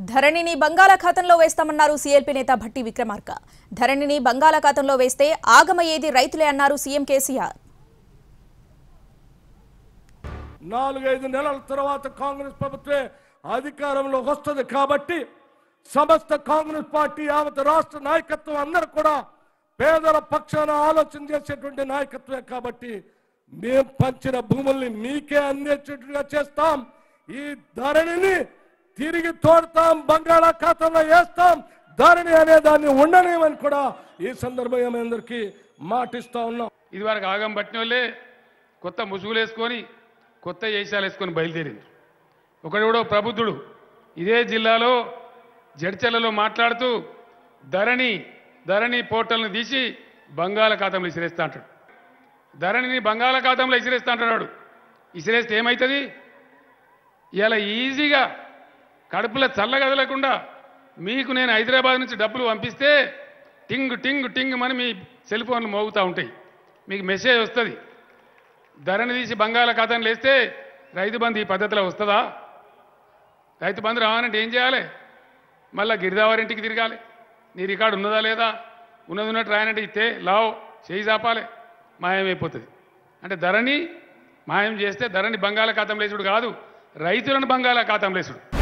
ధరణిని బంగాళాఖాతంలో వేస్తామన్నారు సీఎల్పీ నేత భట్టి విక్రమార్క ధరణిని బంగాళాఖాతంలో వేస్తే ఆగమయ్యేది రైతులే అన్నారు సీఎం కేసీఆర్ నాలుగైదు నెలల తర్వాత కాంగ్రెస్ ప్రభుత్వే అధికారంలోకి వస్తుంది కాబట్టి సమస్త కాంగ్రెస్ పార్టీ యావత్ రాష్ట్ర నాయకత్వం అందరూ కూడా పేదల పక్షాన ఆలోచన చేసేటువంటి నాయకత్వమే కాబట్టి మేము పంచిన భూముల్ని మీకే అందేటట్టుగా చేస్తాం ఈ ధరణిని తిరిగి తోడతాం బంగాళాఖాతంలో వేస్తాం ధరణి అనే దాన్ని ఉండనేమని కూడా ఈ సందర్భంగా మీ అందరికీ మాటిస్తా ఉన్నాం ఇదివరకు ఆగం పట్టిన వాళ్ళే కొత్త ముసుగులు వేసుకొని కొత్త ఏషాలు వేసుకొని బయలుదేరింది ఒకడెవడో ప్రబుద్ధుడు ఇదే జిల్లాలో జడ్చర్లలో మాట్లాడుతూ ధరణి ధరణి పోర్టల్ని తీసి బంగాళాఖాతంలో ఇసిరేస్తా అంటాడు ధరణిని బంగాళాఖాతంలో ఇసిరేస్తా అంటున్నాడు ఇసిరేస్తే ఏమవుతుంది ఇలా ఈజీగా కడుపులో చల్లగదలకుండా మీకు నేను హైదరాబాద్ నుంచి డబ్బులు పంపిస్తే టింగ్ టింగ్ టింగ్ అని మీ సెల్ ఫోన్లు మోగుతూ ఉంటాయి మీకు మెసేజ్ వస్తుంది ధరని తీసి బంగాళాఖాతాన్ని లేస్తే రైతు బంధు ఈ పద్ధతిలో వస్తుందా రైతు బంధు రావాలంటే ఏం చేయాలి మళ్ళీ గిరిదావారింటికి తిరగాలి నీ రికార్డు ఉన్నదా లేదా ఉన్నది ఉన్నట్టు రాయనంటే ఇస్తే లావ్ చేయి చాపాలి మాయమైపోతుంది అంటే ధరని మాయం చేస్తే ధరని బంగాళాఖాతం లేచుడు కాదు రైతులను బంగాళాఖాతం లేచుడు